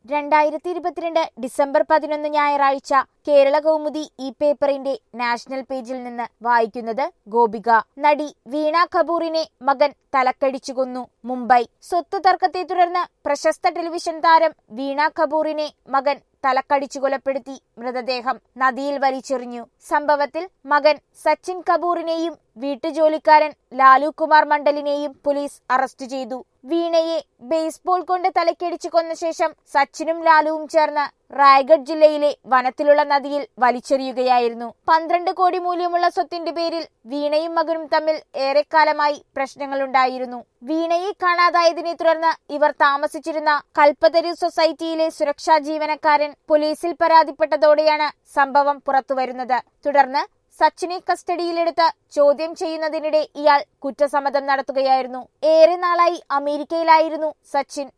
രണ്ടായിരത്തി ഇരുപത്തിരണ്ട് ഡിസംബർ പതിനൊന്ന് ഞായറാഴ്ച കേരള കൗമുദി ഈ പേപ്പറിന്റെ നാഷണൽ പേജിൽ നിന്ന് വായിക്കുന്നത് ഗോപിക നടി വീണ കപൂറിനെ മകൻ തലക്കടിച്ചു കൊന്നു മുംബൈ സ്വത്ത് തർക്കത്തെ തുടർന്ന് പ്രശസ്ത ടെലിവിഷൻ താരം വീണ കപൂറിനെ മകൻ തലക്കടിച്ചു കൊലപ്പെടുത്തി മൃതദേഹം നദിയിൽ വലിച്ചെറിഞ്ഞു സംഭവത്തിൽ മകൻ സച്ചിൻ കപൂറിനെയും വീട്ടുജോലിക്കാരൻ ലാലു കുമാർ മണ്ഡലിനെയും പോലീസ് അറസ്റ്റ് ചെയ്തു വീണയെ ബേസ്ബോൾ കൊണ്ട് തലക്കടിച്ചു കൊന്ന ശേഷം സച്ചിനും ലാലുവും ചേർന്ന് റായ്ഗഡ് ജില്ലയിലെ വനത്തിലുള്ള നദിയിൽ വലിച്ചെറിയുകയായിരുന്നു പന്ത്രണ്ട് കോടി മൂല്യമുള്ള സ്വത്തിന്റെ പേരിൽ വീണയും മകനും തമ്മിൽ ഏറെക്കാലമായി പ്രശ്നങ്ങളുണ്ടായിരുന്നു വീണയെ കാണാതായതിനെ തുടർന്ന് ഇവർ താമസിച്ചിരുന്ന കൽപ്പതരു സൊസൈറ്റിയിലെ സുരക്ഷാ ജീവനക്കാരൻ പോലീസിൽ പരാതിപ്പെട്ടതോടെയാണ് സംഭവം പുറത്തുവരുന്നത് തുടർന്ന് സച്ചിനെ കസ്റ്റഡിയിലെടുത്ത് ചോദ്യം ചെയ്യുന്നതിനിടെ ഇയാൾ കുറ്റസമ്മതം നടത്തുകയായിരുന്നു ഏറെ നാളായി അമേരിക്കയിലായിരുന്നു സച്ചിൻ